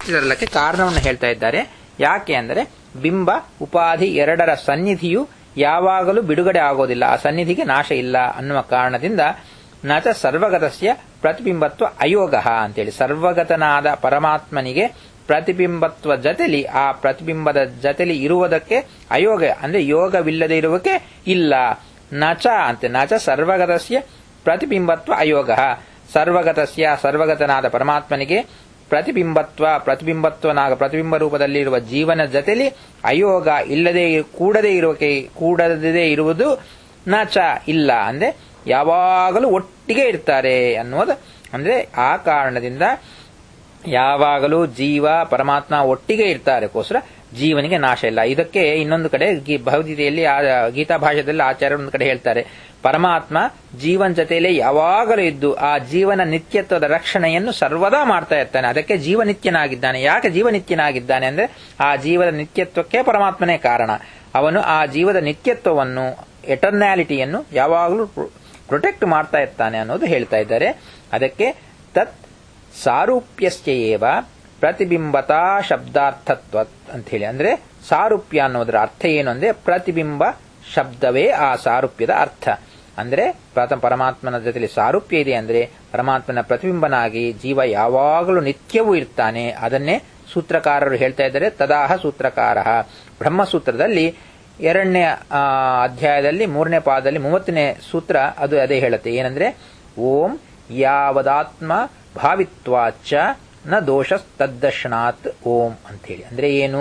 ತರಲಕ್ಕೆ ಕಾರಣವನ್ನು ಹೇಳ್ತಾ ಇದ್ದಾರೆ ಯಾಕೆ ಅಂದರೆ ಬಿಂಬ ಉಪಾಧಿ ಎರಡರ ಸನ್ನಿಧಿಯು ಯಾವಾಗಲೂ ಬಿಡುಗಡೆ ಆಗೋದಿಲ್ಲ ಆ ಸನ್ನಿಧಿಗೆ ನಾಶ ಇಲ್ಲ ಅನ್ನುವ ಕಾರಣದಿಂದ ನಚ ಸರ್ವಗತಸ್ಯ ಪ್ರತಿಬಿಂಬತ್ವ ಅಯೋಗ ಅಂತೇಳಿ ಸರ್ವಗತನಾದ ಪರಮಾತ್ಮನಿಗೆ ಪ್ರತಿಬಿಂಬತ್ವ ಜತೆಲಿ ಆ ಪ್ರತಿಬಿಂಬದ ಜತೆಲಿ ಇರುವುದಕ್ಕೆ ಅಯೋಗ ಅಂದ್ರೆ ಯೋಗವಿಲ್ಲದೆ ಇರುವಕ್ಕೆ ಇಲ್ಲ ನಚ ಅಂತೆ ನಚ ಸರ್ವಗತಸ್ಯ ಪ್ರತಿಬಿಂಬತ್ವ ಅಯೋಗ ಸರ್ವಗತಸ್ಯ ಸರ್ವಗತನಾದ ಪರಮಾತ್ಮನಿಗೆ ಪ್ರತಿಬಿಂಬತ್ವ ಪ್ರತಿಬಿಂಬತ್ವನಾಗ ಪ್ರತಿಬಿಂಬ ರೂಪದಲ್ಲಿರುವ ಜೀವನ ಜತೆಲಿ ಅಯೋಗ ಇಲ್ಲದೆ ಕೂಡದೇ ಇರುವಕ್ಕೆ ಕೂಡದೇ ಇರುವುದು ನಚ ಇಲ್ಲ ಅಂದ್ರೆ ಯಾವಾಗಲೂ ಒಟ್ಟಿಗೆ ಇರ್ತಾರೆ ಅನ್ನೋದು ಅಂದ್ರೆ ಆ ಕಾರಣದಿಂದ ಯಾವಾಗಲೂ ಜೀವ ಪರಮಾತ್ಮ ಒಟ್ಟಿಗೆ ಇರ್ತಾರೆಗೋಸ್ಕರ ಜೀವನಿಗೆ ನಾಶ ಇಲ್ಲ ಇದಕ್ಕೆ ಇನ್ನೊಂದು ಕಡೆ ಭಗವದ್ಗೀತೆಯಲ್ಲಿ ಗೀತಾ ಭಾಷೆಯಲ್ಲಿ ಆಚಾರ್ಯ ಒಂದು ಕಡೆ ಹೇಳ್ತಾರೆ ಪರಮಾತ್ಮ ಜೀವನ್ ಜೊತೆಯಲ್ಲೇ ಯಾವಾಗಲೂ ಇದ್ದು ಆ ಜೀವನ ನಿತ್ಯತ್ವದ ರಕ್ಷಣೆಯನ್ನು ಸರ್ವದಾ ಮಾಡ್ತಾ ಇರ್ತಾನೆ ಅದಕ್ಕೆ ಜೀವನಿತ್ಯನಾಗಿದ್ದಾನೆ ಯಾಕೆ ಜೀವನಿತ್ಯನಾಗಿದ್ದಾನೆ ಅಂದ್ರೆ ಆ ಜೀವದ ನಿತ್ಯತ್ವಕ್ಕೆ ಪರಮಾತ್ಮನೇ ಕಾರಣ ಅವನು ಆ ಜೀವದ ನಿತ್ಯತ್ವವನ್ನು ಎಟರ್ನ್ಯಾಲಿಟಿಯನ್ನು ಯಾವಾಗಲೂ ಪ್ರೊಟೆಕ್ಟ್ ಮಾಡ್ತಾ ಇರ್ತಾನೆ ಅನ್ನೋದು ಹೇಳ್ತಾ ಇದ್ದಾರೆ ಅದಕ್ಕೆ ತತ್ ಸಾರೂಪ್ಯಸ್ಯೇವ ಪ್ರತಿಬಿಂಬತಾ ಶಬ್ದಾರ್ಥತ್ವ ಅಂತ ಹೇಳಿ ಅಂದ್ರೆ ಸಾರೂಪ್ಯ ಅನ್ನೋದರ ಅರ್ಥ ಏನು ಅಂದ್ರೆ ಪ್ರತಿಬಿಂಬ ಶಬ್ದವೇ ಆ ಸಾರೂಪ್ಯದ ಅರ್ಥ ಅಂದ್ರೆ ಪ್ರಥಮ ಪರಮಾತ್ಮನ ಜೊತೆಲಿ ಸಾರೂಪ್ಯ ಇದೆ ಅಂದ್ರೆ ಪರಮಾತ್ಮನ ಪ್ರತಿಬಿಂಬನಾಗಿ ಜೀವ ಯಾವಾಗಲೂ ನಿತ್ಯವೂ ಇರ್ತಾನೆ ಅದನ್ನೇ ಸೂತ್ರಕಾರರು ಹೇಳ್ತಾ ಇದ್ದಾರೆ ತದಾಹ ಸೂತ್ರಕಾರ ಬ್ರಹ್ಮಸೂತ್ರದಲ್ಲಿ ಎರಡನೇ ಅಧ್ಯಾಯದಲ್ಲಿ ಮೂರನೇ ಪಾದದಲ್ಲಿ ಮೂವತ್ತನೇ ಸೂತ್ರ ಅದು ಅದೇ ಹೇಳುತ್ತೆ ಏನಂದ್ರೆ ಓಂ ಯಾವದಾತ್ಮ ಭಾವಿತ್ವಾಚ ನ ದೋಷ ತದ್ದರ್ಶನಾತ್ ಓಂ ಅಂತೇಳಿ ಅಂದ್ರೆ ಏನು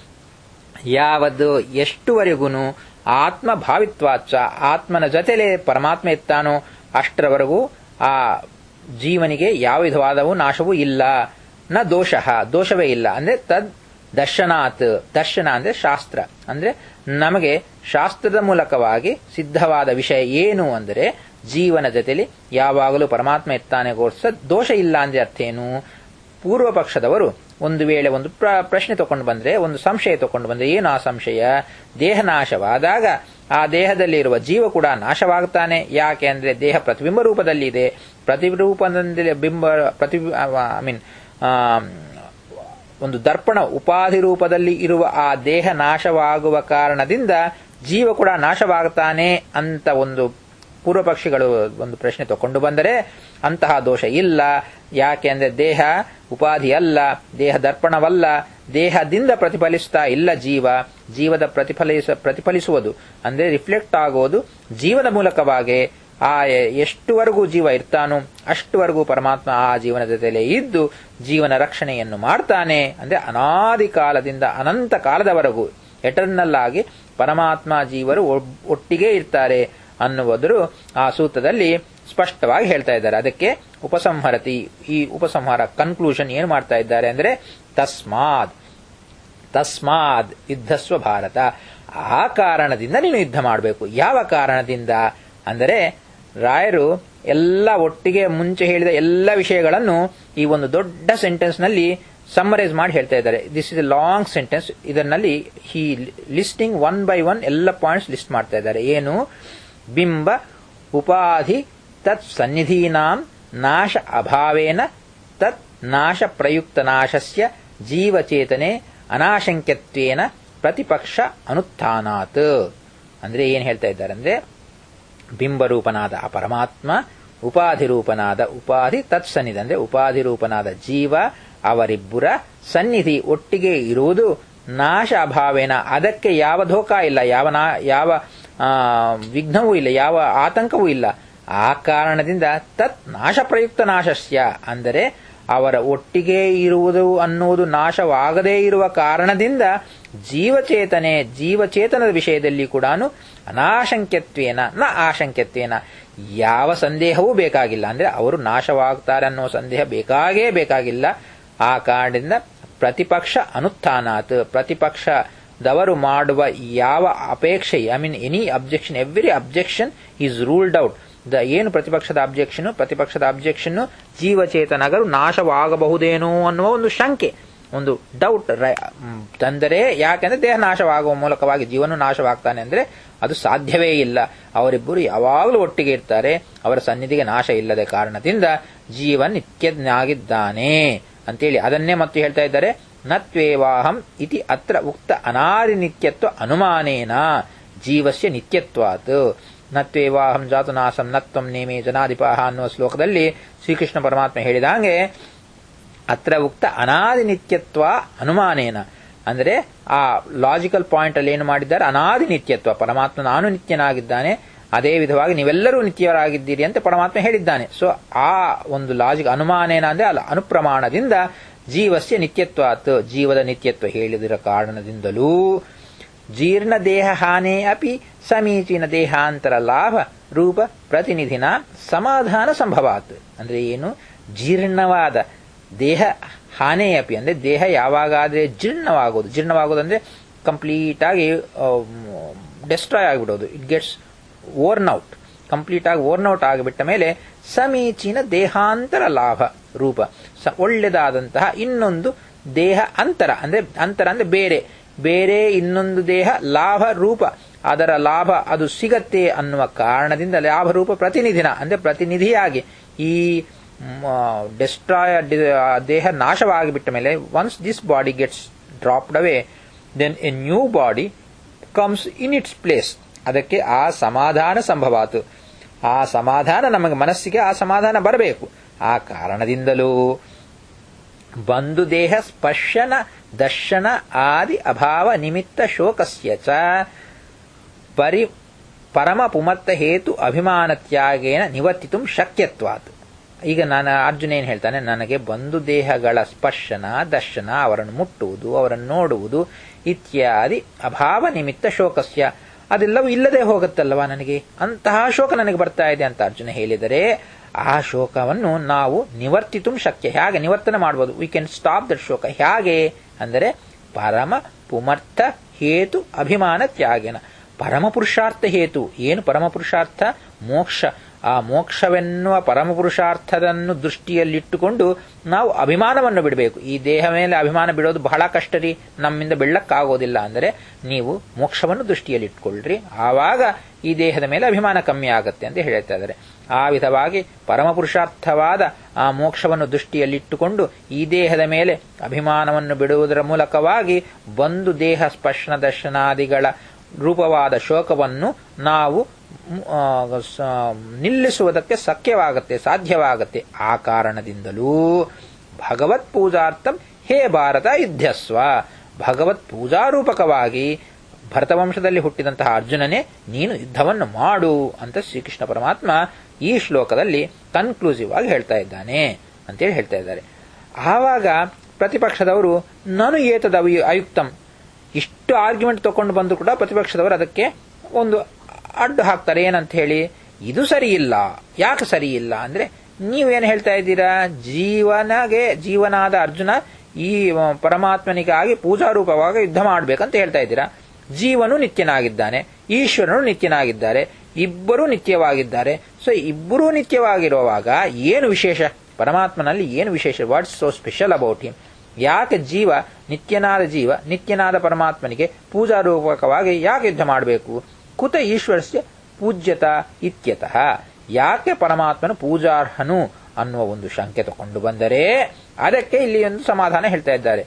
ಯಾವದು ಎಷ್ಟುವರೆಗೂ ಆತ್ಮ ಭಾವಿತ್ವಾಚ ಆತ್ಮನ ಜೊತೆಲೆ ಪರಮಾತ್ಮ ಇರ್ತಾನೋ ಅಷ್ಟರವರೆಗೂ ಆ ಜೀವನಿಗೆ ಯಾವ ವಿಧವಾದವೂ ನಾಶವೂ ಇಲ್ಲ ನ ದೋಷ ದೋಷವೇ ಇಲ್ಲ ಅಂದ್ರೆ ತದ್ ದರ್ಶನಾತ್ ದರ್ಶನ ಅಂದ್ರೆ ಶಾಸ್ತ್ರ ಅಂದ್ರೆ ನಮಗೆ ಶಾಸ್ತ್ರದ ಮೂಲಕವಾಗಿ ಸಿದ್ಧವಾದ ವಿಷಯ ಏನು ಅಂದರೆ ಜೀವನ ಜೊತೆಲಿ ಯಾವಾಗಲೂ ಪರಮಾತ್ಮ ಇರ್ತಾನೆ ಗೋರ್ಸ ದೋಷ ಇಲ್ಲ ಅಂದ್ರೆ ಅರ್ಥ ಏನು ಪೂರ್ವ ಪಕ್ಷದವರು ಒಂದು ವೇಳೆ ಒಂದು ಪ್ರಶ್ನೆ ತಗೊಂಡು ಬಂದ್ರೆ ಒಂದು ಸಂಶಯ ತಗೊಂಡು ಬಂದ್ರೆ ಏನು ಆ ಸಂಶಯ ದೇಹ ನಾಶವಾದಾಗ ಆ ದೇಹದಲ್ಲಿ ಇರುವ ಜೀವ ಕೂಡ ನಾಶವಾಗುತ್ತಾನೆ ಯಾಕೆ ಅಂದ್ರೆ ದೇಹ ಪ್ರತಿಬಿಂಬ ರೂಪದಲ್ಲಿ ಇದೆ ಪ್ರತಿರೂಪದಲ್ಲಿ ಬಿಂಬ ಪ್ರತಿ ಐ ಮೀನ್ ಒಂದು ದರ್ಪಣ ಉಪಾಧಿ ರೂಪದಲ್ಲಿ ಇರುವ ಆ ದೇಹ ನಾಶವಾಗುವ ಕಾರಣದಿಂದ ಜೀವ ಕೂಡ ನಾಶವಾಗುತ್ತಾನೆ ಅಂತ ಒಂದು ಪೂರ್ವ ಪಕ್ಷಿಗಳು ಒಂದು ಪ್ರಶ್ನೆ ತಗೊಂಡು ಬಂದರೆ ಅಂತಹ ದೋಷ ಇಲ್ಲ ಯಾಕೆ ಅಂದ್ರೆ ದೇಹ ಉಪಾಧಿ ಅಲ್ಲ ದೇಹ ದರ್ಪಣವಲ್ಲ ದೇಹದಿಂದ ಪ್ರತಿಫಲಿಸ್ತಾ ಇಲ್ಲ ಜೀವ ಜೀವದ ಪ್ರತಿಫಲಿಸ ಪ್ರತಿಫಲಿಸುವುದು ಅಂದ್ರೆ ರಿಫ್ಲೆಕ್ಟ್ ಆಗೋದು ಜೀವದ ಮೂಲಕವಾಗಿ ಆ ಎಷ್ಟುವರೆಗೂ ಜೀವ ಇರ್ತಾನೋ ಅಷ್ಟುವರೆಗೂ ಪರಮಾತ್ಮ ಆ ಜೀವನ ಜೊತೆಲೇ ಇದ್ದು ಜೀವನ ರಕ್ಷಣೆಯನ್ನು ಮಾಡ್ತಾನೆ ಅಂದ್ರೆ ಅನಾದಿ ಕಾಲದಿಂದ ಅನಂತ ಕಾಲದವರೆಗೂ ಎಟರ್ನಲ್ ಆಗಿ ಪರಮಾತ್ಮ ಜೀವರು ಒಟ್ಟಿಗೆ ಇರ್ತಾರೆ ಅನ್ನುವುದರು ಆ ಸೂತ್ರದಲ್ಲಿ ಸ್ಪಷ್ಟವಾಗಿ ಹೇಳ್ತಾ ಇದ್ದಾರೆ ಅದಕ್ಕೆ ಉಪಸಂಹರತಿ ಈ ಉಪಸಂಹಾರ ಕನ್ಕ್ಲೂಷನ್ ಏನು ಮಾಡ್ತಾ ಇದ್ದಾರೆ ಅಂದ್ರೆ ತಸ್ಮಾದ್ ತಸ್ಮಾದ್ ಯುದ್ಧಸ್ವ ಭಾರತ ಆ ಕಾರಣದಿಂದ ನೀನು ಯುದ್ಧ ಮಾಡಬೇಕು ಯಾವ ಕಾರಣದಿಂದ ಅಂದರೆ ರಾಯರು ಎಲ್ಲ ಒಟ್ಟಿಗೆ ಮುಂಚೆ ಹೇಳಿದ ಎಲ್ಲ ವಿಷಯಗಳನ್ನು ಈ ಒಂದು ದೊಡ್ಡ ಸೆಂಟೆನ್ಸ್ ನಲ್ಲಿ ಸಮ್ಮರೈಸ್ ಮಾಡಿ ಹೇಳ್ತಾ ಇದ್ದಾರೆ this is a long sentence ಇದರಲ್ಲಿ he listing one by one ಎಲ್ಲ ಪಾಯಿಂಟ್ಸ್ ಲಿಸ್ಟ್ ಮಾಡ್ತಾ ಇದ್ದಾರೆ ಏನು ಬಿಂಬ ಉಪಾಧಿ ತತ್ ಸನ್ನಿಧೀನಾಂ ನಾಶ ಅಭಾವೇನ ತತ್ ನಾಶ ಪ್ರಯುಕ್ತ ನಾಶಸ್ಯ ಜೀವಚೇತನೆ ಅನಾಶಂಕ್ಯತ್ವೇನ ಪ್ರತಿಪಕ್ಷ ಅನುತ್ಥಾನಾತ್ ಅಂದ್ರೆ ಏನ್ ಹೇಳ್ತಾ ಇದ್ದಾರೆ ಅಂದ್ರೆ ಬಿಂಬರೂಪನಾದ ಆ ಪರಮಾತ್ಮ ಉಪಾಧಿ ರೂಪನಾದ ಉಪಾಧಿ ತತ್ಸನ್ನಿಧಿ ಅಂದ್ರೆ ಉಪಾಧಿ ರೂಪನಾದ ಜೀವ ಅವರಿಬ್ಬರ ಸನ್ನಿಧಿ ಒಟ್ಟಿಗೆ ಇರುವುದು ನಾಶ ಅಭಾವೇನ ಅದಕ್ಕೆ ಯಾವ ಧೋಕಾ ಇಲ್ಲ ಯಾವ ಯಾವ ವಿಘ್ನವೂ ಇಲ್ಲ ಯಾವ ಆತಂಕವೂ ಇಲ್ಲ ಆ ಕಾರಣದಿಂದ ತತ್ ನಾಶ ಪ್ರಯುಕ್ತ ನಾಶಸ್ಯ ಅಂದರೆ ಅವರ ಒಟ್ಟಿಗೆ ಇರುವುದು ಅನ್ನುವುದು ನಾಶವಾಗದೇ ಇರುವ ಕಾರಣದಿಂದ ಜೀವಚೇತನೆ ಜೀವಚೇತನದ ವಿಷಯದಲ್ಲಿ ಕೂಡ ಅನಾಶಂಕ್ಯತ್ವೇನ ನ ಆಶಂಕ್ಯತ್ವೇನ ಯಾವ ಸಂದೇಹವೂ ಬೇಕಾಗಿಲ್ಲ ಅಂದ್ರೆ ಅವರು ನಾಶವಾಗ್ತಾರೆ ಅನ್ನೋ ಸಂದೇಹ ಬೇಕಾಗೇ ಬೇಕಾಗಿಲ್ಲ ಆ ಕಾರಣದಿಂದ ಪ್ರತಿಪಕ್ಷ ಅನುತ್ಥಾನಾತ್ ಪ್ರತಿಪಕ್ಷದವರು ಮಾಡುವ ಯಾವ ಅಪೇಕ್ಷೆ I mean any objection every objection is ruled out the ಏನು ಪ್ರತಿಪಕ್ಷದ ಅಬ್ಜೆಕ್ಷನ್ ಪ್ರತಿಪಕ್ಷದ ಅಬ್ಜೆಕ್ಷನ್ ಜೀವಚೇತನಗಳು ನಾಶವಾಗಬಹುದೇನೋ ಅನ್ನುವ ಒಂದು ಶಂಕೆ ಒಂದು ಡೌಟ್ ತಂದರೆ ಯಾಕೆಂದ್ರೆ ದೇಹ ನಾಶವಾಗುವ ಮೂಲಕವಾಗಿ ಜೀವನ ನಾಶವಾಗ್ತಾನೆ ಅಂದ್ರೆ ಅದು ಸಾಧ್ಯವೇ ಇಲ್ಲ ಅವರಿಬ್ಬರು ಯಾವಾಗಲೂ ಒಟ್ಟಿಗೆ ಇರ್ತಾರೆ ಅವರ ಸನ್ನಿಧಿಗೆ ನಾಶ ಇಲ್ಲದ ಕಾರಣದಿಂದ ಜೀವ ನಿತ್ಯನಾಗಿದ್ದಾನೆ ಅಂತೇಳಿ ಅದನ್ನೇ ಮತ್ತು ಹೇಳ್ತಾ ಇದ್ದಾರೆ ನತ್ವೇವಾಹಂ ಇತಿ ಅತ್ರ ಉಕ್ತ ಅನಾದಿ ನಿತ್ಯತ್ವ ಅನುಮಾನೇನ ಜೀವಸ್ಯ ನಿತ್ಯತ್ವಾತ್ ನತ್ವೇವಾಹಂ ಜಾತು ನಾಸಂ ನತ್ವಂ ನೇಮೆ ಜನಾಧಿಪಾಹ ಅನ್ನುವ ಶ್ಲೋಕದಲ್ಲಿ ಶ್ರೀಕೃಷ್ಣ ಪರಮಾತ್ಮ ಹೇಳಿದಂಗೆ ಅತ್ರ ಉಕ್ತ ಅನಾದಿ ನಿತ್ಯತ್ವ ಅನುಮಾನೇನ ಅಂದರೆ ಆ ಲಾಜಿಕಲ್ ಪಾಯಿಂಟ್ ಅಲ್ಲಿ ಏನು ಮಾಡಿದ್ದಾರೆ ಅನಾದಿ ನಿತ್ಯತ್ವ ಪರಮಾತ್ಮ ನಾನು ನಿತ್ಯನಾಗಿದ್ದಾನೆ ಅದೇ ವಿಧವಾಗಿ ನೀವೆಲ್ಲರೂ ನಿತ್ಯರಾಗಿದ್ದೀರಿ ಅಂತ ಪರಮಾತ್ಮ ಹೇಳಿದ್ದಾನೆ ಸೊ ಆ ಒಂದು ಲಾಜಿಕ್ ಅನುಮಾನೇನ ಅಂದ್ರೆ ಅಲ್ಲ ಅನುಪ್ರಮಾಣದಿಂದ ಜೀವಸ್ಯ ನಿತ್ಯತ್ವಾತ್ ಜೀವದ ನಿತ್ಯತ್ವ ಹೇಳಿದಿರ ಕಾರಣದಿಂದಲೂ ಜೀರ್ಣ ದೇಹ ಹಾನೇ ಅಪಿ ಸಮೀಚೀನ ದೇಹಾಂತರ ಲಾಭ ರೂಪ ಪ್ರತಿನಿಧಿನ ಸಮಾಧಾನ ಸಂಭವಾತ್ ಅಂದ್ರೆ ಏನು ಜೀರ್ಣವಾದ ದೇಹ ಹಾನೇ ಅಪಿ ಅಂದ್ರೆ ದೇಹ ಯಾವಾಗಾದ್ರೆ ಜೀರ್ಣವಾಗೋದು ಜೀರ್ಣವಾಗೋದು ಅಂದ್ರೆ ಕಂಪ್ಲೀಟ್ ಆಗಿ ಡೆಸ್ಟ್ರಾಯ್ ಆಗಿಬಿಡೋದು it gets worn out complete ಆಗಿ ಓರ್ನ್ ಔಟ್ ಆಗಿಬಿಟ್ಟ ಮೇಲೆ ಸಮೀಚೀನ ದೇಹಾಂತರ ಲಾಭ ರೂಪ ಸ ಒಳ್ಳೆದಾದಂತಹ ಇನ್ನೊಂದು ದೇಹ ಅಂತರ ಅಂದ್ರೆ ಅಂತರ ಅಂದ್ರೆ ಬೇರೆ ಬೇರೆ ಇನ್ನೊಂದು ದೇಹ ಲಾಭ ರೂಪ ಅದರ ಲಾಭ ಅದು ಸಿಗತ್ತೆ ಅನ್ನುವ ಕಾರಣದಿಂದ ಲಾಭ ರೂಪ ಪ್ರತಿನಿಧಿನ ಅಂದ್ರೆ ಪ್ರತಿನಿಧಿಯಾಗಿ ಈ ಡೆಸ್ಟ್ರಾಯ್ ದೇಹ ನಾಶವಾಗಿಬಿಟ್ಟ ಮೇಲೆ once this body gets dropped away then a new body comes in its place ಅದಕ್ಕೆ ಆ ಸಮಾಧಾನ ಸಂಭವಾತು ಆ ಸಮಾಧಾನ ನಮಗೆ ಮನಸ್ಸಿಗೆ ಆ ಸಮಾಧಾನ ಬರಬೇಕು ಆ ಕಾರಣದಿಂದಲೂ ಬಂಧು ದೇಹ ಸ್ಪರ್ಶನ ದರ್ಶನ ಆದಿ ಅಭಾವ ನಿಮಿತ್ತ ಶೋಕಸ್ಯ ಚ ಪರಿ ಪರಮ ಪುಮತ್ತ ಹೇತು ಅಭಿಮಾನ ತ್ಯಾಗೇನ ನಿವರ್ತಿತು ಶಕ್ಯತ್ವಾತ್ ಈಗ ನಾನು ಅರ್ಜುನ ಏನ್ ಹೇಳ್ತಾನೆ ನನಗೆ ಬಂಧು ದೇಹಗಳ ಸ್ಪರ್ಶನ ದರ್ಶನ ಅವರನ್ನು ಮುಟ್ಟುವುದು ಅವರನ್ನು ನೋಡುವುದು ಇತ್ಯಾದಿ ಅಭಾವ ನಿಮಿತ್ತ ಶೋಕಸ್ಯ ಅದೆಲ್ಲವೂ ಇಲ್ಲದೆ ಹೋಗುತ್ತಲ್ವಾ ನನಗೆ ಅಂತಹ ಶೋಕ ನನಗೆ ಬರ್ತಾ ಇದೆ ಅಂತ ಅರ್ಜುನ ಹೇಳಿದರೆ ಆ ಶೋಕವನ್ನು ನಾವು ನಿವರ್ತಿತು ಶಕ್ಯ ಹೇಗೆ ನಿವರ್ತನೆ ಮಾಡಬಹುದು ವಿ ಕ್ಯಾನ್ ಸ್ಟಾಪ್ ದಟ್ ಶೋಕ ಹೇಗೆ ಅಂದರೆ ಪರಮ ಪುಮರ್ಥ ಹೇತು ಅಭಿಮಾನ ತ್ಯಾಗೇನ ಪರಮ ಪುರುಷಾರ್ಥ ಹೇತು ಏನು ಪರಮ ಪುರುಷಾರ್ಥ ಮೋಕ್ಷ ಆ ಮೋಕ್ಷವೆನ್ನುವ ಪರಮ ಪುರುಷಾರ್ಥದನ್ನು ದೃಷ್ಟಿಯಲ್ಲಿಟ್ಟುಕೊಂಡು ನಾವು ಅಭಿಮಾನವನ್ನು ಬಿಡಬೇಕು ಈ ದೇಹ ಮೇಲೆ ಅಭಿಮಾನ ಬಿಡೋದು ಬಹಳ ಕಷ್ಟ ರೀ ನಮ್ಮಿಂದ ಬೆಳ್ಳಕ್ಕಾಗೋದಿಲ್ಲ ಅಂದರೆ ನೀವು ಮೋಕ್ಷವನ್ನು ದೃಷ್ಟಿಯಲ್ಲಿಟ್ಕೊಳ್ರಿ ಆವಾಗ ಈ ದೇಹದ ಮೇಲೆ ಅಭಿಮಾನ ಕಮ್ಮಿ ಆಗುತ್ತೆ ಅಂತ ಹೇಳ್ತಾ ಇದ್ದಾರೆ ಆ ವಿಧವಾಗಿ ಪರಮ ಪುರುಷಾರ್ಥವಾದ ಆ ಮೋಕ್ಷವನ್ನು ದೃಷ್ಟಿಯಲ್ಲಿಟ್ಟುಕೊಂಡು ಈ ದೇಹದ ಮೇಲೆ ಅಭಿಮಾನವನ್ನು ಬಿಡುವುದರ ಮೂಲಕವಾಗಿ ಬಂದು ದೇಹ ಸ್ಪರ್ಶನ ದರ್ಶನಾದಿಗಳ ರೂಪವಾದ ಶೋಕವನ್ನು ನಾವು ನಿಲ್ಲಿಸುವುದಕ್ಕೆ ಸಖ್ಯವಾಗತ್ತೆ ಸಾಧ್ಯವಾಗತ್ತೆ ಆ ಕಾರಣದಿಂದಲೂ ಭಗವತ್ ಪೂಜಾರ್ಥಂ ಹೇ ಭಾರತ ಯುದ್ಧಸ್ವ ಭಗವತ್ ಪೂಜಾರೂಪಕವಾಗಿ ಭರತವಂಶದಲ್ಲಿ ಹುಟ್ಟಿದಂತಹ ಅರ್ಜುನನೇ ನೀನು ಯುದ್ಧವನ್ನು ಮಾಡು ಅಂತ ಶ್ರೀಕೃಷ್ಣ ಪರಮಾತ್ಮ ಈ ಶ್ಲೋಕದಲ್ಲಿ ಕನ್ಕ್ಲೂಸಿವ್ ಆಗಿ ಹೇಳ್ತಾ ಇದ್ದಾನೆ ಅಂತೇಳಿ ಹೇಳ್ತಾ ಇದ್ದಾರೆ ಆವಾಗ ಪ್ರತಿಪಕ್ಷದವರು ನಾನು ಏತದ ಅಯುಕ್ತಂ ಇಷ್ಟು ಆರ್ಗ್ಯುಮೆಂಟ್ ತಕೊಂಡು ಬಂದು ಕೂಡ ಪ್ರತಿಪಕ್ಷದವರು ಅದಕ್ಕೆ ಒಂದು ಅಡ್ಡು ಹಾಕ್ತಾರೆ ಏನಂತ ಹೇಳಿ ಇದು ಸರಿ ಇಲ್ಲ ಯಾಕೆ ಸರಿ ಇಲ್ಲ ಅಂದ್ರೆ ನೀವೇನು ಹೇಳ್ತಾ ಇದ್ದೀರಾ ಜೀವನಗೆ ಜೀವನಾದ ಅರ್ಜುನ ಈ ಪರಮಾತ್ಮನಿಗಾಗಿ ಪೂಜಾರೂಪವಾಗಿ ಯುದ್ಧ ಮಾಡಬೇಕಂತ ಹೇಳ್ತಾ ಇದ್ದೀರಾ ಜೀವನು ನಿತ್ಯನಾಗಿದ್ದಾನೆ ಈಶ್ವರನು ನಿತ್ಯನಾಗಿದ್ದಾರೆ ಇಬ್ಬರೂ ನಿತ್ಯವಾಗಿದ್ದಾರೆ ಸೊ ಇಬ್ಬರೂ ನಿತ್ಯವಾಗಿರುವಾಗ ಏನು ವಿಶೇಷ ಪರಮಾತ್ಮನಲ್ಲಿ ಏನು ವಿಶೇಷ what's so special about him ಯಾಕೆ ಜೀವ ನಿತ್ಯನಾದ ಜೀವ ನಿತ್ಯನಾದ ಪರಮಾತ್ಮನಿಗೆ ಪೂಜಾರೂಪಕವಾಗಿ ಯಾಕೆ ಯುದ್ಧ ಮಾಡಬೇಕು ಕುತ ಈಶ್ವರಸ್ಯ ಪೂಜ್ಯತ ಇತ್ಯತಃ ಯಾಕೆ ಪರಮಾತ್ಮನು ಪೂಜಾರ್ಹನು ಅನ್ನುವ ಒಂದು ಶಂಕೆ ತಗೊಂಡು ಬಂದರೆ ಅದಕ್ಕೆ ಇಲ್ಲಿ ಒಂದು ಸಮಾಧಾನ ಹೇಳ್ತಾ ಇದ್ದಾರೆ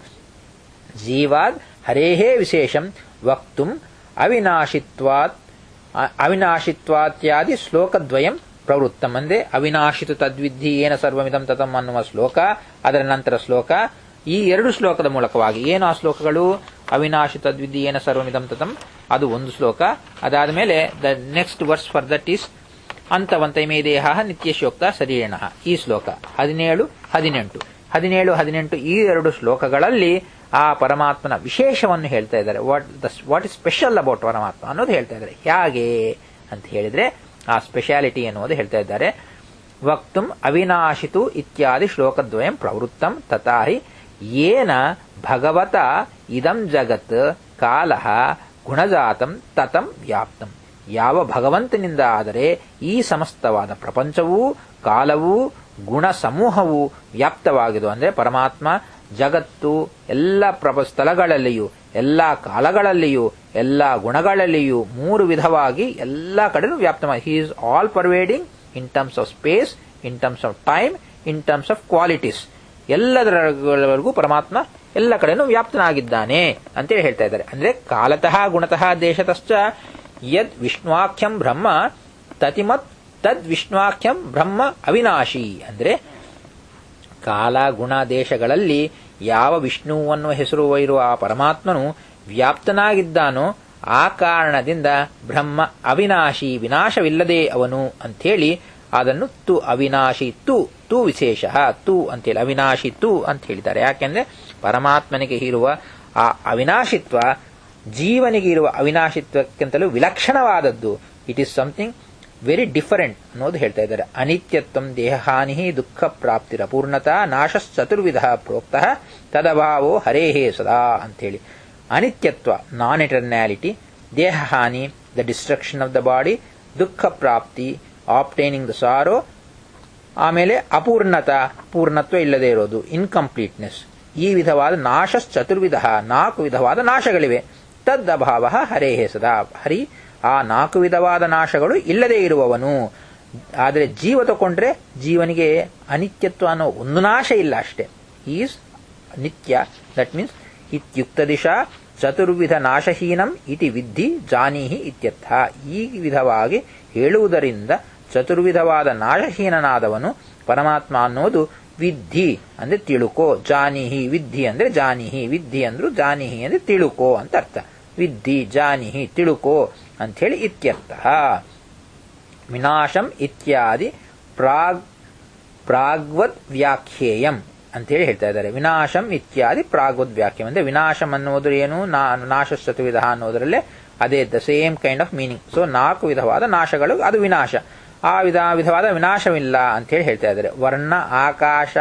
ಜೀವಾದ್ ಹರೇಹೇ ವಿಶೇಷಂ ವಕ್ತುಂ ಅವಿನಾಶಿತ್ವಾತ್ ಅವಿನಾಶಿತ್ವಾತ್ಯಾದಿ ಶ್ಲೋಕದ್ವಯಂ ಪ್ರವೃತ್ತಂ ಅಂದ್ರೆ ಅವಿನಾಶಿತು ತದ್ವಿಧಿ ಏನ ಸರ್ವಮಿದಂ ತತಂ ಅನ್ನುವ ಶ್ಲೋಕ ಅದರ ನಂತರ ಶ್ಲೋಕ ಈ ಎರಡು ಶ್ಲೋಕದ ಮೂಲಕವಾಗಿ ಏನು ಆ ಶ್ಲೋಕಗಳು ಅವಿನಾಶಿ ತದ್ವಿಧಿ ಏನ ಸರ್ವಮಿದಂ ತತಂ ಅದು ಒಂದು ಶ್ಲೋಕ ಅದಾದ ಮೇಲೆ the next verse for that is ಅಂತವಂತೈಮೇ ದೇಹ ನಿತ್ಯಶೋಕ್ತ ಶರೀರಣ ಈ ಶ್ಲೋಕ ಹದಿನೇಳು ಹದಿನೆಂಟು ಹದಿನೇಳು ಹದಿನೆಂಟು ಈ ಎರಡು ಶ್ಲೋಕಗಳಲ್ಲಿ ಆ ಪರಮಾತ್ಮನ ವಿಶೇಷವನ್ನು ಹೇಳ್ತಾ ಇದ್ದಾರೆ what the what is special about ಪರಮಾತ್ಮ ಅನ್ನೋದು ಹೇಳ್ತಾ ಇದ್ದಾರೆ ಹೇಗೆ ಅಂತ ಹೇಳಿದ್ರೆ ಆ ಸ್ಪೆಷಾಲಿಟಿ ಎನ್ನುವುದು ಹೇಳ್ತಾ ಇದ್ದಾರೆ ವಕ್ತುಂ ಅವಿನಾಶಿತು ಇತ್ಯಾದಿ ಶ್ಲೋಕದ್ವಯಂ ಪ್ರವೃತ್ತಂ ತಥಾಹಿ ಏನ ಭಗವತ ಇದಂ ಜಗತ್ ಕಾಲ ಗುಣಜಾತಂ ತತಂ ವ್ಯಾಪ್ತಂ ಯಾವ ಭಗವಂತನಿಂದ ಆದರೆ ಈ ಸಮಸ್ತವಾದ ಪ್ರಪಂಚವೂ ಕಾಲವೂ ಗುಣ ಸಮೂಹವು ವ್ಯಾಪ್ತವಾಗಿದು ಅಂದರೆ ಪರಮಾತ್ಮ ಜಗತ್ತು ಎಲ್ಲ ಪ್ರಪ ಸ್ಥಳಗಳಲ್ಲಿಯೂ ಎಲ್ಲ ಕಾಲಗಳಲ್ಲಿಯೂ ಎಲ್ಲ ಗುಣಗಳಲ್ಲಿಯೂ ಮೂರು ವಿಧವಾಗಿ ಎಲ್ಲ ಕಡೆನೂ ವ್ಯಾಪ್ತವಾಗಿ he is all pervading in terms of space in terms of time in terms of qualities ಎಲ್ಲದರವರೆಗೂ ಪರಮಾತ್ಮ ಎಲ್ಲ ಕಡೆನೂ ವ್ಯಾಪ್ತನಾಗಿದ್ದಾನೆ ಅಂತೇಳಿ ಹೇಳ್ತಾ ಇದ್ದಾರೆ ಅಂದ್ರೆ ಕಾಲತಃ ಗುಣತಃ ದೇಶತಶ್ಚ ಯದ್ ವಿಷ್ಣುವಾಖ್ಯಂ ಬ್ರಹ್ಮ ತತಿಮತ್ ತದ್ ವಿಷ್ಣುವಾಖ್ಯಂ ಬ್ರಹ್ಮ ಅವಿನಾಶಿ ಅಂದ್ರೆ ಕಾಲ ಗುಣ ದೇಶಗಳಲ್ಲಿ ಯಾವ ವಿಷ್ಣುವನ್ನು ಹೆಸರು ಇರುವ ಆ ಪರಮಾತ್ಮನು ವ್ಯಾಪ್ತನಾಗಿದ್ದಾನೋ ಆ ಕಾರಣದಿಂದ ಬ್ರಹ್ಮ ಅವಿನಾಶಿ ವಿನಾಶವಿಲ್ಲದೆ ಅವನು ಅಂಥೇಳಿ ಅದನ್ನು ತು ಅವಿನಾಶಿ ತು ತು ವಿಶೇಷ ತು ಅಂತೇಳಿ ಅವಿನಾಶಿ ತು ಅಂತ ಹೇಳಿದ್ದಾರೆ ಯಾಕೆಂದ್ರೆ ಪರಮಾತ್ಮನಿಗೆ ಇರುವ ಆ ಅವಿನಾಶಿತ್ವ ಜೀವನಿಗೆ ಇರುವ ಅವಿನಾಶಿತ್ವಕ್ಕಿಂತಲೂ ವಿಲಕ್ಷಣವಾದದ್ದು it is something very different ಅನ್ನೋದು ಹೇಳ್ತಾ ಇದ್ದಾರೆ ಅನಿತ್ಯತ್ವಂ ದೇಹಹಾನಿ ದುಃಖ ಪ್ರಾಪ್ತಿರ ಪೂರ್ಣತಾ ನಾಶಶ್ಚತುರ್ವಿಧ ಪ್ರೋಕ್ತ ತದಭಾವೋ ಹರೇಹೇ ಸದಾ ಅಂತೇಳಿ ಅನಿತ್ಯತ್ವ ನಾನ್ ಇಟರ್ನ್ಯಾಲಿಟಿ ದೇಹಹಾನಿ the destruction of the body ದುಃಖ ಪ್ರಾಪ್ತಿ ಆಪ್ಟೈನಿಂಗ್ ದ ಸಾರೋ ಆಮೇಲೆ ಅಪೂರ್ಣತ ಪೂರ್ಣತ್ವ ಇಲ್ಲದೆ ಇರೋದು ಇನ್ಕಂಪ್ಲೀಟ್ನೆಸ್ ಈ ವಿಧವಾದ ನಾಶ ಚತುರ್ವಿಧ ನಾಲ್ಕು ವಿಧವಾದ ನಾಶಗಳಿವೆ ತದ್ದಭಾವ ಹರೇಹೇ ಸದಾ ಹರಿ ಆ ನಾಲ್ಕು ವಿಧವಾದ ನಾಶಗಳು ಇಲ್ಲದೆ ಇರುವವನು ಆದರೆ ಜೀವ ತಗೊಂಡ್ರೆ ಜೀವನಿಗೆ ಅನಿತ್ಯತ್ವ ಅನ್ನೋ ಒಂದು ನಾಶ ಇಲ್ಲ ಅಷ್ಟೇ ಈಸ್ ನಿತ್ಯ ದಟ್ ಮೀನ್ಸ್ ಇತ್ಯುಕ್ತ ದಿಶಾ ಚತುರ್ವಿಧ ನಾಶಹೀನಂ ಇತಿ ವಿದ್ಧಿ ಜಾನೀಹಿ ಇತ್ಯರ್ಥ ಈ ವಿಧವಾಗಿ ಹೇಳುವುದರಿಂದ ಚತುರ್ವಿಧವಾದ ನಾಶಹೀನನಾದವನು ಪರಮಾತ್ಮ ಅನ್ನೋದು ವಿದ್ಧಿ ಅಂದ್ರೆ ತಿಳುಕೋ ಜಾನಿಹಿ ವಿದ್ಧಿ ಅಂದ್ರೆ ಜಾನಿಹಿ ವಿದ್ಧಿ ಅಂದ್ರು ಜಾನಿಹಿ ಅಂದ್ರೆ ತಿಳುಕೋ ಅಂತ ಅರ್ಥ ವಿದ್ಧಿ ಜಾನಿಹಿ ತಿಳುಕೋ ಅಂಥೇಳಿ ಇತ್ಯರ್ಥ ವಿನಾಶಂ ಇತ್ಯಾದಿ ಪ್ರಾಗ್ ಪ್ರಾಗ್ವದ್ ವ್ಯಾಖ್ಯೇಯಂ ಅಂತೇಳಿ ಹೇಳ್ತಾ ಇದ್ದಾರೆ ವಿನಾಶಂ ಇತ್ಯಾದಿ ಪ್ರಾಗ್ವದ್ ವ್ಯಾಖ್ಯಂ ಅಂದ್ರೆ ವಿನಾಶಂ ಅನ್ನೋದು ಏನು ನಾಶ ಚತುರ್ವಿಧ ಅನ್ನೋದರಲ್ಲೇ ಅದೇ the same kind of meaning so ನಾಲ್ಕು ವಿಧವಾದ ನಾಶಗಳು ಅದು ವಿನಾಶ ಆ ವಿಧ ವಿಧವಾದ ವಿನಾಶವಿಲ್ಲ ಅಂತೇಳಿ ಹೇಳ್ತಾ ಇದ್ದಾರೆ ವರ್ಣ ಆಕಾಶ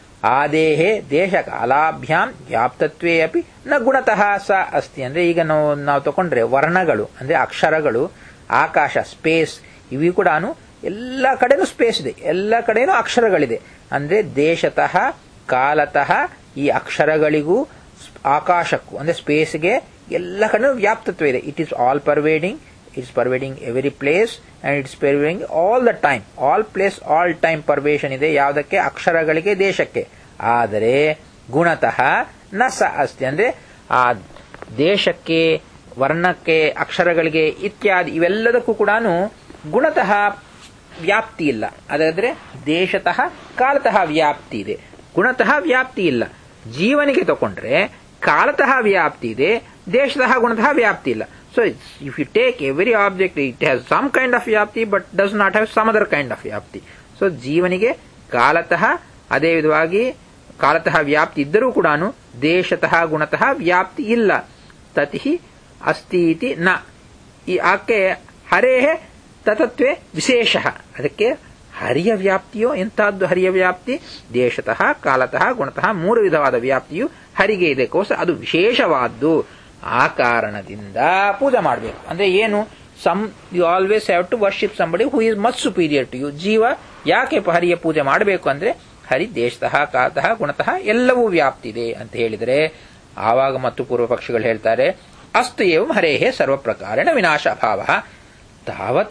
ಆದೇಹೇ ದೇಶ ಕಾಲಾಭ್ಯಾಂ ವ್ಯಾಪ್ತತ್ವೇ ಅಪಿ ನ ಗುಣತಃ ಸ ಅಸ್ತಿ ಅಂದ್ರೆ ಈಗ ನಾವು ನಾವು ತಗೊಂಡ್ರೆ ವರ್ಣಗಳು ಅಂದ್ರೆ ಅಕ್ಷರಗಳು ಆಕಾಶ ಸ್ಪೇಸ್ ಇವು ಕೂಡ ಎಲ್ಲ ಕಡೆನೂ ಸ್ಪೇಸ್ ಇದೆ ಎಲ್ಲ ಕಡೆನೂ ಅಕ್ಷರಗಳಿದೆ ಅಂದ್ರೆ ದೇಶತಃ ಕಾಲತಃ ಈ ಅಕ್ಷರಗಳಿಗೂ ಆಕಾಶಕ್ಕೂ ಅಂದ್ರೆ ಸ್ಪೇಸ್ಗೆ ಎಲ್ಲ ಕಡೆನೂ ವ್ಯಾಪ್ತತ್ವ ಇದೆ it is all pervading it's pervading every place and it's pervading all the time all place all time pervasion ಇದೆ ಯಾವುದಕ್ಕೆ ಅಕ್ಷರಗಳಿಗೆ ದೇಶಕ್ಕೆ ಆದರೆ ಗುಣತಃ ನ ಸ ಅಸ್ತಿ ಅಂದ್ರೆ ಆ ದೇಶಕ್ಕೆ ವರ್ಣಕ್ಕೆ ಅಕ್ಷರಗಳಿಗೆ ಇತ್ಯಾದಿ ಇವೆಲ್ಲದಕ್ಕೂ ಕೂಡ ಗುಣತಃ ವ್ಯಾಪ್ತಿ ಇಲ್ಲ ಅದಾದ್ರೆ ದೇಶತಃ ಕಾಲತಃ ವ್ಯಾಪ್ತಿ ಇದೆ ಗುಣತಃ ವ್ಯಾಪ್ತಿ ಇಲ್ಲ ಜೀವನಿಗೆ ತಗೊಂಡ್ರೆ ಕಾಲತಃ ವ್ಯಾಪ್ತಿ ಇದೆ ದೇಶತಃ ಗುಣತಃ ವ್ಯಾಪ್ತಿ ಇಲ್ಲ so if you take every object it has some kind of ವ್ಯಾಪ್ತಿ but does not have some other kind of ವ್ಯಾಪ್ತಿ ಸೊ ಜೀವನಿಗೆ ಕಾಲತಃ ಅದೇ ವಿಧವಾಗಿ ಕಾಲತಃ ವ್ಯಾಪ್ತಿ ಇದ್ದರೂ ಕೂಡ ದೇಶತಃ ಗುಣತಃ ವ್ಯಾಪ್ತಿ ಇಲ್ಲ ತತಿ ಅಸ್ತಿ ಇತಿ ನ ಈ ಆಕೆ ಹರೇಹೇ ತತತ್ವೇ ವಿಶೇಷ ಅದಕ್ಕೆ ಹರಿಯ ವ್ಯಾಪ್ತಿಯೋ ಎಂತಹದ್ದು ಹರಿಯ ವ್ಯಾಪ್ತಿ ದೇಶತಃ ಕಾಲತಃ ಗುಣತಃ ಮೂರು ವಿಧವಾದ ವ್ಯಾಪ್ತಿಯು ಹರಿಗೆ ಇದೆ ಕೋಸ ಅದು ವಿಶೇಷವಾದ್ದು ಆ ಕಾರಣದಿಂದ ಪೂಜೆ ಮಾಡಬೇಕು ಅಂದ್ರೆ ಏನು some you always have to worship somebody who is much superior to you ಜೀವ ಯಾಕೆ ಹರಿಯ ಪೂಜೆ ಮಾಡಬೇಕು ಅಂದ್ರೆ ಹರಿ ದೇಶತಃ ಕಾಲತಃ ಗುಣತಃ ಎಲ್ಲವೂ ವ್ಯಾಪ್ತಿ ಇದೆ ಅಂತ ಹೇಳಿದರೆ ಆವಾಗ ಮತ್ತು ಪೂರ್ವ ಪಕ್ಷಿಗಳು ಹೇಳ್ತಾರೆ ಅಸ್ತು ಏವಂ ಹರೇಹೇ ಸರ್ವ ಪ್ರಕಾರೇಣ ವಿನಾಶ ಅಭಾವ ತಾವತ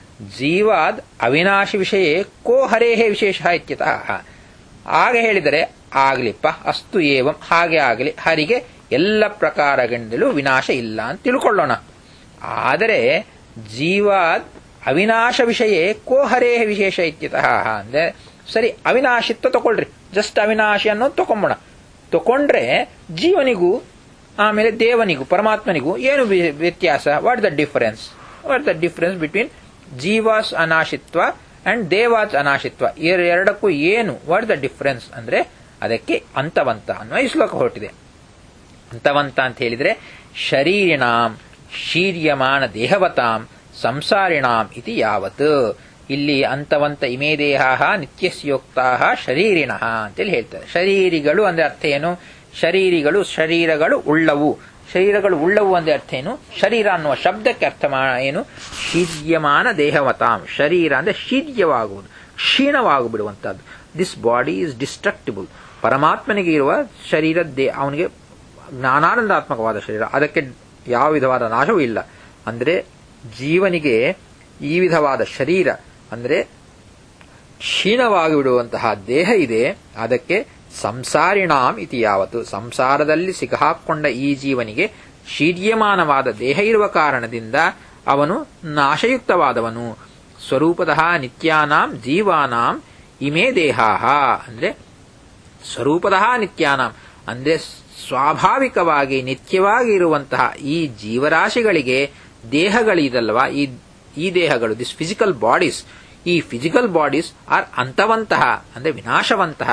ಜೀವಾದ್ ಅವಿನಾಶಿ ವಿಷಯ ಕೋ ಹರೇಹೇ ವಿಶೇಷ ಇತ್ಯತಃ ಆಗ ಹೇಳಿದರೆ ಆಗ್ಲಿಪ್ಪ ಅಸ್ತು ಏವಂ ಹಾಗೆ ಆಗಲಿ ಹರಿಗೆ ಎಲ್ಲ ಪ್ರಕಾರಗಳಿಂದಲೂ ವಿನಾಶ ಇಲ್ಲ ಅಂತ ತಿಳ್ಕೊಳ್ಳೋಣ ಆದರೆ ಜೀವಾದ್ ಅವಿನಾಶ ವಿಷಯ ಕೋ ಹರೇಹ ವಿಶೇಷ ಇತ್ಯತಃ ಅಂದ್ರೆ ಸರಿ ಅವಿನಾಶಿತ್ವ ತಗೊಳ್ರಿ ಜಸ್ಟ್ ಅವಿನಾಶಿ ಅನ್ನೋದು ತಕೊಂಬೋಣ ತಕೊಂಡ್ರೆ ಜೀವನಿಗೂ ಆಮೇಲೆ ದೇವನಿಗೂ ಪರಮಾತ್ಮನಿಗೂ ಏನು ವ್ಯತ್ಯಾಸ what the difference what the difference between ಜೀವಾಸ್ ಅನಾಶಿತ್ವ ಅಂಡ್ ದೇವಾಸ್ ಅನಾಶಿತ್ವ ಎರಡಕ್ಕೂ ಏನು ವಾಟ್ ದ ಡಿಫರೆನ್ಸ್ ಅಂದ್ರೆ ಅದಕ್ಕೆ ಅಂತವಂತ ಅನ್ನುವ ಈ ಶ್ಲೋಕ ಹೊರಟಿದೆ ಅಂತವಂತ ಅಂತ ಹೇಳಿದ್ರೆ ಶರೀರಿಣಾಂ ಶೀರ್ಯಮಾನ ದೇಹವತಾಂ ಸಂಸಾರಿಣಾಂ ಇತಿ ಯಾವತ್ ಇಲ್ಲಿ ಅಂತವಂತ ಇಮೇ ದೇಹ ನಿತ್ಯಸ್ಯೋಕ್ತಾ ಶರೀರಿಣ ಅಂತೇಳಿ ಹೇಳ್ತಾರೆ ಶರೀರಿಗಳು ಅಂದ್ರೆ ಅರ್ಥ ಏನು ಶರೀರಿಗಳು ಶರೀರಗಳು ಉಳ್ಳವು ಶರೀರಗಳು ಉಳ್ಳವು ಅಂದ್ರೆ ಅರ್ಥ ಏನು ಶರೀರ ಅನ್ನುವ ಶಬ್ದಕ್ಕೆ ಅರ್ಥ ಏನು ಶೀರ್ಯಮಾನ ದೇಹವತಾಂ ಶರೀರ ಅಂದ್ರೆ ಶೀರ್ಯವಾಗುವುದು ಕ್ಷೀಣವಾಗಿಬಿಡುವಂತಹದ್ದು ದಿಸ್ ಬಾಡಿ ಇಸ್ ಡಿಸ್ಟ್ರಕ್ಟಿಬಲ್ ಪರಮಾತ್ಮನಿಗೆ ಇರುವ ಶರೀರ ದೇ ಅವನಿಗೆ ಜ್ಞಾನಾನಂದಾತ್ಮಕವಾದ ಶರೀರ ಅದಕ್ಕೆ ಯಾವ ವಿಧವಾದ ನಾಶವೂ ಇಲ್ಲ ಅಂದ್ರೆ ಜೀವನಿಗೆ ಈ ವಿಧವಾದ ಶರೀರ ಅಂದ್ರೆ ಕ್ಷೀಣವಾಗಿ ಬಿಡುವಂತಹ ದೇಹ ಇದೆ ಅದಕ್ಕೆ ಸಂಸಾರಿಣಾಂ ಇತಿ ಯಾವತ್ತು ಸಂಸಾರದಲ್ಲಿ ಸಿಗಹಾಕೊಂಡ ಈ ಜೀವನಿಗೆ ಶೀರ್ಯಮಾನವಾದ ದೇಹ ಇರುವ ಕಾರಣದಿಂದ ಅವನು ನಾಶಯುಕ್ತವಾದವನು ಸ್ವರೂಪತಃ ನಿತ್ಯಾನಾಂ ಜೀವಾನಾಂ ಇಮೇ ದೇಹಾಹ ಅಂದ್ರೆ ಸ್ವರೂಪತಃ ನಿತ್ಯಾನಾಂ ಅಂದ್ರೆ ಸ್ವಾಭಾವಿಕವಾಗಿ ನಿತ್ಯವಾಗಿ ಇರುವಂತಹ ಈ ಜೀವರಾಶಿಗಳಿಗೆ ದೇಹಗಳಿದಲ್ವಾ ಈ ಈ ದೇಹಗಳು ದಿಸ್ ಫಿಸಿಕಲ್ ಬಾಡೀಸ್ ಈ ಫಿಸಿಕಲ್ ಬಾಡೀಸ್ ಆರ್ ಅಂತವಂತಹ ಅಂದ್ರೆ ವಿನಾಶವಂತಹ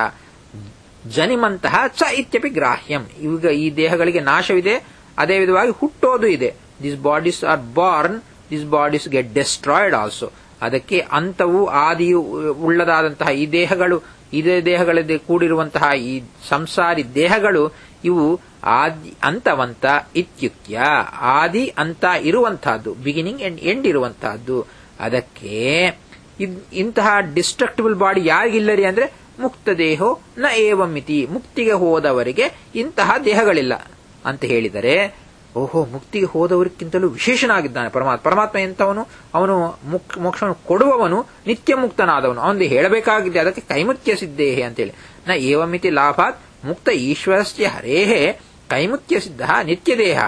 ಜನಿಮಂತಹ ಚ ಇತ್ಯಪಿ ಗ್ರಾಹ್ಯಂ ಈಗ ಈ ದೇಹಗಳಿಗೆ ನಾಶವಿದೆ ಅದೇ ವಿಧವಾಗಿ ಹುಟ್ಟೋದು ಇದೆ this bodies are born this bodies get destroyed also ಅದಕ್ಕೆ ಅಂತವು ಆದಿಯು ಉಳ್ಳದಾದಂತಹ ಈ ದೇಹಗಳು ಇದೇ ದೇಹಗಳಲ್ಲಿ ಕೂಡಿರುವಂತಹ ಈ ಸಂಸಾರಿ ದೇಹಗಳು ಇವು ಆದಿ ಅಂತವಂತ ಇತ್ಯುಕ್ತ್ಯ ಆದಿ ಅಂತ ಇರುವಂತಹದ್ದು ಬಿಗಿನಿಂಗ್ ಅಂಡ್ ಎಂಡ್ ಇರುವಂತಹದ್ದು ಅದಕ್ಕೆ ಇಂತಹ ಡಿಸ್ಟ್ರಕ್ಟಿಬಲ್ ಬಾಡಿ ಯಾರಿಗಿಲ್ಲರಿ ಅಂದ್ರೆ ಮುಕ್ತ ದೇಹೋ ನ ಏವಮಿತಿ ಮುಕ್ತಿಗೆ ಹೋದವರಿಗೆ ಇಂತಹ ದೇಹಗಳಿಲ್ಲ ಅಂತ ಹೇಳಿದರೆ ಓಹೋ ಮುಕ್ತಿಗೆ ಹೋದವರಿಗಿಂತಲೂ ವಿಶೇಷನಾಗಿದ್ದಾನೆ ಪರಮಾತ್ಮ ಪರಮಾತ್ಮ ಎಂತವನು ಅವನು ಮುಕ್ ಮೋಕ್ಷವನ್ನು ಕೊಡುವವನು ನಿತ್ಯ ಮುಕ್ತನಾದವನು ಅವನು ಹೇಳಬೇಕಾಗಿದೆ ಅದಕ್ಕೆ ಕೈಮುತ್ಯ ಸಿದ್ದೇಹೆ ಅಂತೇಳಿ ನ ಏವಮಿತಿ ಲಾಭಾತ್ ಮುಕ್ತ ಈಶ್ವರಸ್ಯ ಹರೇಹೇ ಕೈಮುತ್ಯ ಸಿದ್ಧ ನಿತ್ಯ ದೇಹ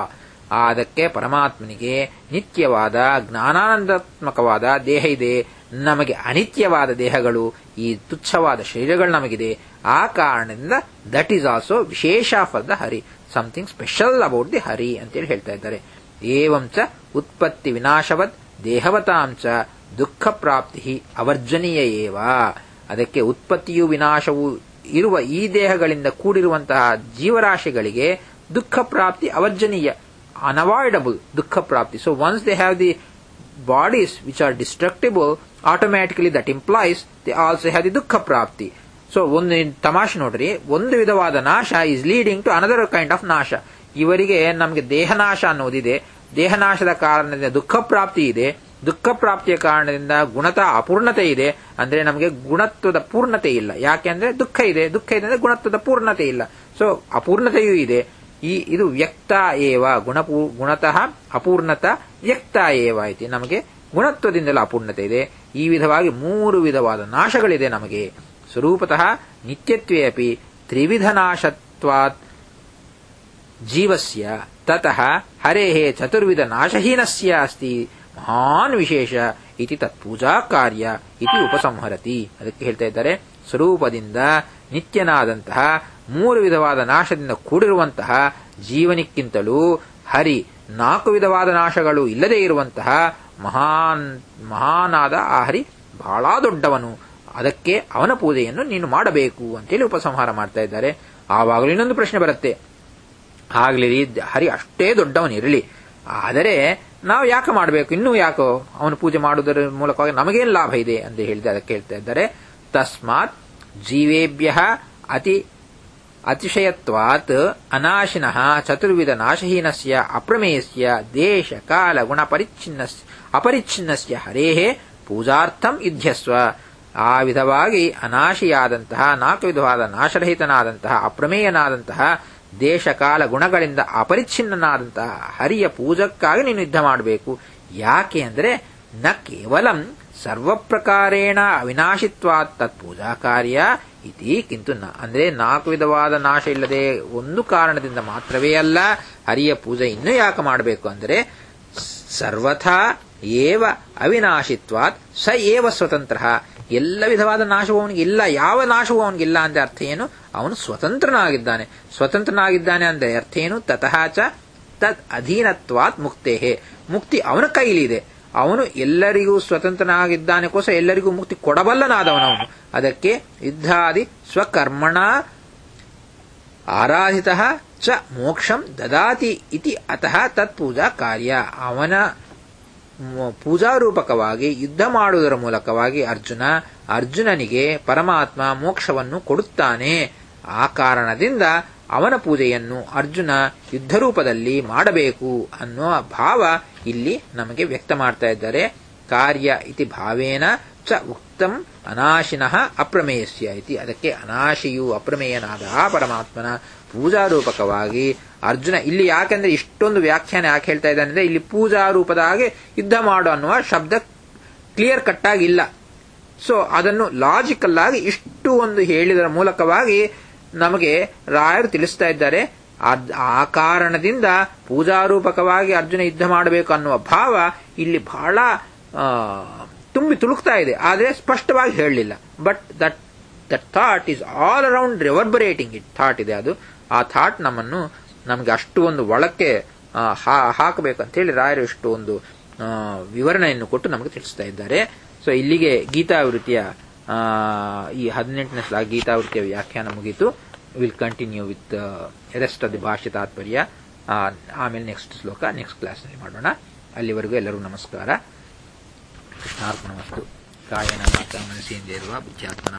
ಅದಕ್ಕೆ ಪರಮಾತ್ಮನಿಗೆ ನಿತ್ಯವಾದ ಜ್ಞಾನಾನಂದಾತ್ಮಕವಾದ ದೇಹ ಇದೆ ನಮಗೆ ಅನಿತ್ಯವಾದ ದೇಹಗಳು ಈ ತುಚ್ಛವಾದ ಶರೀರಗಳು ನಮಗಿದೆ ಆ ಕಾರಣದಿಂದ ದಟ್ ಈಸ್ ಆಲ್ಸೋ ವಿಶೇಷ for the Hari something special about the Hari ಅಂತೇಳಿ ಹೇಳ್ತಾ ಇದ್ದಾರೆ ಏವಂಚ ಉತ್ಪತ್ತಿ ವಿನಾಶವತ್ ದೇಹವತಾಂಚ ದುಃಖ ಪ್ರಾಪ್ತಿ ಅವರ್ಜನೀಯ ಏವ ಅದಕ್ಕೆ ಉತ್ಪತ್ತಿಯು ವಿನಾಶವು ಇರುವ ಈ ದೇಹಗಳಿಂದ ಕೂಡಿರುವಂತಹ ಜೀವರಾಶಿಗಳಿಗೆ ದುಃಖ ಪ್ರಾಪ್ತಿ ಅವರ್ಜನೀಯ ಅನವಾಯ್ಡಬಲ್ ದುಃಖ ಪ್ರಾಪ್ತಿ so once they have the bodies which are destructible automatically that implies they also have the ದುಃಖ ಪ್ರಾಪ್ತಿ ಸೊ ಒಂದು ತಮಾಷೆ ನೋಡ್ರಿ ಒಂದು ವಿಧವಾದ ನಾಶ is leading to another kind of ನಾಶ ಇವರಿಗೆ ನಮಗೆ ದೇಹನಾಶ ಅನ್ನೋದಿದೆ ದೇಹನಾಶದ ಕಾರಣದಿಂದ ದುಃಖ ಪ್ರಾಪ್ತಿ ಇದೆ ದುಃಖ ಪ್ರಾಪ್ತಿಯ ಕಾರಣದಿಂದ ಗುಣತ ಅಪೂರ್ಣತೆ ಇದೆ ಅಂದ್ರೆ ನಮಗೆ ಗುಣತ್ವದ ಪೂರ್ಣತೆ ಇಲ್ಲ ಯಾಕೆಂದ್ರೆ ದುಃಖ ಇದೆ ದುಃಖ ಇದೆ ಅಂದ್ರೆ ಗುಣತ್ವದ ಪೂರ್ಣತೆ ಇಲ್ಲ ಸೊ ಅಪೂರ್ಣತೆಯೂ ಇದೆ ಈ ಇದು ವ್ಯಕ್ತ ಏವ ಗುಣಪೂ ಗುಣತಃ ಅಪೂರ್ಣತ ವ್ಯಕ್ತ ಏವ ಐತಿ ನಮಗೆ ಗುಣತ್ವದಿಂದಲೂ ಅಪೂರ್ಣತೆ ಇದೆ ಈ ವಿಧವಾಗಿ ಮೂರು ವಿಧವಾದ ನಾಶಗಳಿದೆ ನಮಗೆ ಸ್ವರೂಪತಃ ನಿತ್ಯತ್ವೇ ಅಪಿ ತ್ರಿವಿಧ ನಾಶತ್ವಾತ್ ಜೀವಸ್ಯ ತತಃ ಹರೇಃ ಚತುರ್ವಿಧ ನಾಶಹೀನಸ್ಯ ಅಸ್ತಿ ಮಹಾನ್ ವಿಶೇಷ ಇತಿ ತತ್ಪೂಜಾ ಕಾರ್ಯ ಇತಿ ಉಪಸಂಹರತಿ ಅದಕ್ಕೆ ಹೇಳ್ತಾ ಇದ್ದಾರೆ ಸ್ವರೂಪದಿಂದ ನಿತ್ಯನಾದಂತಹ ಮೂರು ವಿಧವಾದ ನಾಶದಿಂದ ಕೂಡಿರುವಂತಹ ಜೀವನಿಕ್ಕಿಂತಲೂ ಹರಿ ನಾಲ್ಕು ವಿಧವಾದ ನಾಶಗಳು ಇಲ್ಲದೆ ಇರುವಂತಹ ಮಹಾನ್ ಮಹಾನಾದ ಆ ಹರಿ ಬಹಳ ದೊಡ್ಡವನು ಅದಕ್ಕೆ ಅವನ ಪೂಜೆಯನ್ನು ನೀನು ಮಾಡಬೇಕು ಅಂತೇಳಿ ಉಪಸಂಹಾರ ಮಾಡ್ತಾ ಇದ್ದಾರೆ ಆವಾಗಲೂ ಇನ್ನೊಂದು ಪ್ರಶ್ನೆ ಬರುತ್ತೆ ಆಗ್ಲಿ ಹರಿ ಅಷ್ಟೇ ದೊಡ್ಡವನಿರಲಿ ಆದರೆ ನಾವು ಯಾಕೆ ಮಾಡಬೇಕು ಇನ್ನೂ ಯಾಕೋ ಅವನು ಪೂಜೆ ಮಾಡುವುದರ ಮೂಲಕವಾಗಿ ನಮಗೇನು ಲಾಭ ಇದೆ ಅಂತ ಹೇಳಿದೆ ಅದಕ್ಕೆ ಹೇಳ್ತಾ ಇದ್ದಾರೆ ತಸ್ಮಾತ್ ಜೀವೇಭ್ಯ ಅತಿ ಅತಿಶಯತ್ವಾತ್ ಅನಾಶಿನಃ ಚತುರ್ವಿಧ ನಾಶಹೀನಸ್ಯ ಅಪ್ರಮೇಯಸ್ಯ ದೇಶ ಕಾಲ ಗುಣ ಪರಿಚ್ಛಿನ್ನಸ್ಯ ಅಪರಿಚ್ಛಿನ್ನಸ್ಯ ಹರೇಹೇ ಪೂಜಾರ್ಥಂ ಯುದ್ಧಸ್ವ ಆ ವಿಧವಾಗಿ ಅನಾಶಿಯಾದಂತಹ ನಾಲ್ಕು ವಿಧವಾದ ನಾಶರಹಿತನಾದಂತಹ ಅಪ್ರಮೇಯನಾದಂತಹ ದೇಶ ಕಾಲ ಗುಣಗಳಿಂದ ಅಪರಿಚ್ಛಿನ್ನನಾದಂತಹ ಹರಿಯ ಪೂಜಕ್ಕಾಗಿ ನೀನು ಯುದ್ಧ ಮಾಡಬೇಕು ಯಾಕೆ ಅಂದರೆ ನ ಕೇವಲಂ ಸರ್ವಪ್ರಕಾರೇಣ ಅವಿನಾಶಿತ್ವಾತ್ ತತ್ ಪೂಜಾ ಕಾರ್ಯ ಇತಿ ಕಿಂತು ನ ಅಂದ್ರೆ ನಾಲ್ಕು ವಿಧವಾದ ನಾಶ ಇಲ್ಲದೆ ಒಂದು ಕಾರಣದಿಂದ ಮಾತ್ರವೇ ಅಲ್ಲ ಹರಿಯ ಪೂಜೆ ಇನ್ನೂ ಯಾಕೆ ಮಾಡಬೇಕು ಅಂದರೆ ಸರ್ವಥಾ ಏವ ಅವಿನಾಶಿತ್ವಾತ್ ಸ ಏವ ಸ್ವತಂತ್ರ ಎಲ್ಲ ವಿಧವಾದ ನಾಶವು ಅವನಿಗೆ ಇಲ್ಲ ಯಾವ ನಾಶವೂ ಅವನಿಗಿಲ್ಲ ಅಂದ್ರೆ ಅರ್ಥ ಏನು ಅವನು ಸ್ವತಂತ್ರನಾಗಿದ್ದಾನೆ ಸ್ವತಂತ್ರನಾಗಿದ್ದಾನೆ ಅಂದ್ರೆ ಅರ್ಥ ಏನು ತತಃ ಚ ತದ್ ಅಧೀನತ್ವಾತ್ ಮುಕ್ತೇಹೇ ಮುಕ್ತಿ ಅವನ ಕೈಲಿದೆ ಅವನು ಎಲ್ಲರಿಗೂ ಸ್ವತಂತ್ರನಾಗಿದ್ದಾನೆಕೋಸ್ಕರ ಎಲ್ಲರಿಗೂ ಮುಕ್ತಿ ಕೊಡಬಲ್ಲನಾದವನವನು ಅದಕ್ಕೆ ಯುದ್ಧಾದಿ ಸ್ವಕರ್ಮಣ ಆರಾಧಿತ ಚ ಮೋಕ್ಷಂ ದದಾತಿ ಇತಿ ಅತಃ ತತ್ಪೂಜಾ ಕಾರ್ಯ ಅವನ ಪೂಜಾರೂಪಕವಾಗಿ ಯುದ್ಧ ಮಾಡುವುದರ ಮೂಲಕವಾಗಿ ಅರ್ಜುನ ಅರ್ಜುನನಿಗೆ ಪರಮಾತ್ಮ ಮೋಕ್ಷವನ್ನು ಕೊಡುತ್ತಾನೆ ಆ ಕಾರಣದಿಂದ ಅವನ ಪೂಜೆಯನ್ನು ಅರ್ಜುನ ಯುದ್ಧ ರೂಪದಲ್ಲಿ ಮಾಡಬೇಕು ಅನ್ನೋ ಭಾವ ಇಲ್ಲಿ ನಮಗೆ ವ್ಯಕ್ತ ಮಾಡ್ತಾ ಇದ್ದಾರೆ ಕಾರ್ಯ ಇತಿ ಭಾವೇನ ಚ ಉಕ್ತಂ ಅನಾಶಿನಃ ಅಪ್ರಮೇಯಸ್ಯ ಇತಿ ಅದಕ್ಕೆ ಅನಾಶಿಯು ಅಪ್ರಮೇಯನಾದ ಆ ಪರಮಾತ್ಮನ ಪೂಜಾರೂಪಕವಾಗಿ ಅರ್ಜುನ ಇಲ್ಲಿ ಯಾಕೆಂದ್ರೆ ಇಷ್ಟೊಂದು ವ್ಯಾಖ್ಯಾನ ಯಾಕೆ ಹೇಳ್ತಾ ಇದ್ದಾನೆ ಅಂದ್ರೆ ಇಲ್ಲಿ ಪೂಜಾ ರೂಪದ ಹಾಗೆ ಯುದ್ಧ ಮಾಡು ಅನ್ನುವ ಶಬ್ದ ಕ್ಲಿಯರ್ ಕಟ್ ಆಗಿಲ್ಲ ಸೊ ಅದನ್ನು ಲಾಜಿಕಲ್ ಆಗಿ ಇಷ್ಟು ಒಂದು ಹೇಳಿದರ ಮೂಲಕವಾಗಿ ನಮಗೆ ರಾಯರು ತಿಳಿಸ್ತಾ ಇದ್ದಾರೆ ಅದ್- ಆ ಕಾರಣದಿಂದ ಪೂಜಾರೂಪಕವಾಗಿ ಅರ್ಜುನ ಯುದ್ಧ ಮಾಡಬೇಕು ಅನ್ನುವ ಭಾವ ಇಲ್ಲಿ ಬಹಳ ಆ, ತುಂಬಿ ತುಳುಕ್ತಾ ಇದೆ ಆದರೆ ಸ್ಪಷ್ಟವಾಗಿ ಹೇಳಲಿಲ್ಲ but that that thought is all around reverberating it thought ಇದೆ ಅದು ಆ ಥಾಟ್ ನಮ್ಮನ್ನು ನಮಗೆ ಅಷ್ಟು ಒಂದು ಒಳಕ್ಕೆ ಆ, ಹಾ- ಹಾಕಬೇಕಂತ ಹೇಳಿ ರಾಯರು ಇಷ್ಟು ಒಂದು ಆ, ವಿವರಣೆಯನ್ನು ಕೊಟ್ಟು ನಮಗೆ ತಿಳಿಸ್ತಾ ಇದ್ದಾರೆ ಸೊ ಇಲ್ಲಿಗೆ ಗೀತಾವೃತ್ತಿಯ ಆ, ಈ ಹದಿನೆಂಟನೇ ಶ್ಲೋಕ ಗೀತಾವೃತ್ತಿಯ ವ್ಯಾಖ್ಯಾನ ಮುಗೀತು will continue with rest of the ಭಾಷ್ಯ ತಾತ್ಪರ್ಯ ಆ, ಆಮೇಲೆ ನೆಕ್ಸ್ಟ್ ಶ್ಲೋಕ ನೆಕ್ಸ್ಟ್ ಕ್ಲಾಸ್ನಲ್ಲಿ ಮಾಡೋಣ ಅಲ್ಲಿವರೆಗೂ ಎಲ್ಲರಿಗೂ ನಮಸ್ಕಾರ ಕೃಷ್ಣಾರ್ಪಣಮಸ್ತು ಕಾಯನ ಮಾತ ಮನಸ್ಸಿಯಿಂದ ಇರುವ ಬುದ್ಧ್ಯಾತ್ಮನ